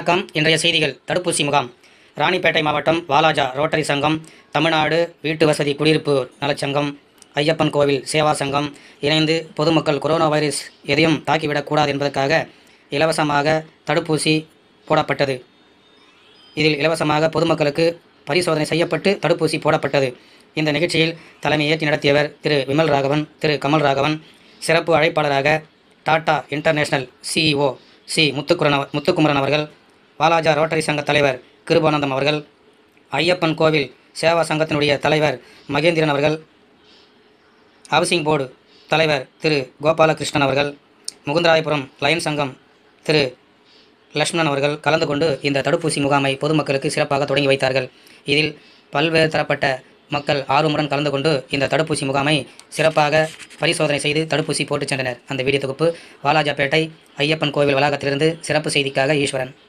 வணக்கம் இன்றைய செய்திகள் தடுப்பூசி முகாம் ராணிப்பேட்டை மாவட்டம் வாலாஜா ரோட்டரி சங்கம் தமிழ்நாடு வீட்டு வசதி குடியிருப்பு நலச்சங்கம் ஐயப்பன் கோவில் சேவா சங்கம் இணைந்து பொதுமக்கள் கொரோனா வைரஸ் எதையும் தாக்கிவிடக்கூடாது என்பதற்காக இலவசமாக தடுப்பூசி போடப்பட்டது இதில் இலவசமாக பொதுமக்களுக்கு பரிசோதனை செய்யப்பட்டு தடுப்பூசி போடப்பட்டது இந்த நிகழ்ச்சியில் தலைமை ஏற்றி நடத்தியவர் திரு விமல் ராகவன் திரு கமல் ராகவன் சிறப்பு அழைப்பாளராக Tata international CEO C Muthukumaran அவ- முத்துக்குமரன் அவர்கள் வாலாஜா ரோட்டரி சங்க தலைவர் கிருபானந்தம் அவர்கள் ஐயப்பன் கோவில் சேவா சங்கத்தினுடைய தலைவர் மகேந்திரன் அவர்கள் ஹவுசிங் போர்டு தலைவர் திரு கோபாலகிருஷ்ணன் அவர்கள் முகுந்தராயபுரம் லயன் சங்கம் திரு லக்ஷ்மணன் அவர்கள் கலந்து கொண்டு இந்த தடுப்பூசி முகாமை பொதுமக்களுக்கு சிறப்பாக தொடங்கி வைத்தார்கள் இதில் பல்வேறு தரப்பட்ட மக்கள் ஆர்வமுடன் கலந்து கொண்டு இந்த தடுப்பூசி முகாமை சிறப்பாக பரிசோதனை செய்து தடுப்பூசி போட்டுச் சென்றனர் அந்த வீடியோ தொகுப்பு வாலாஜாபேட்டை ஐயப்பன் கோவில் வளாகத்திலிருந்து சிறப்பு செய்திக்காக ஈஸ்வரன்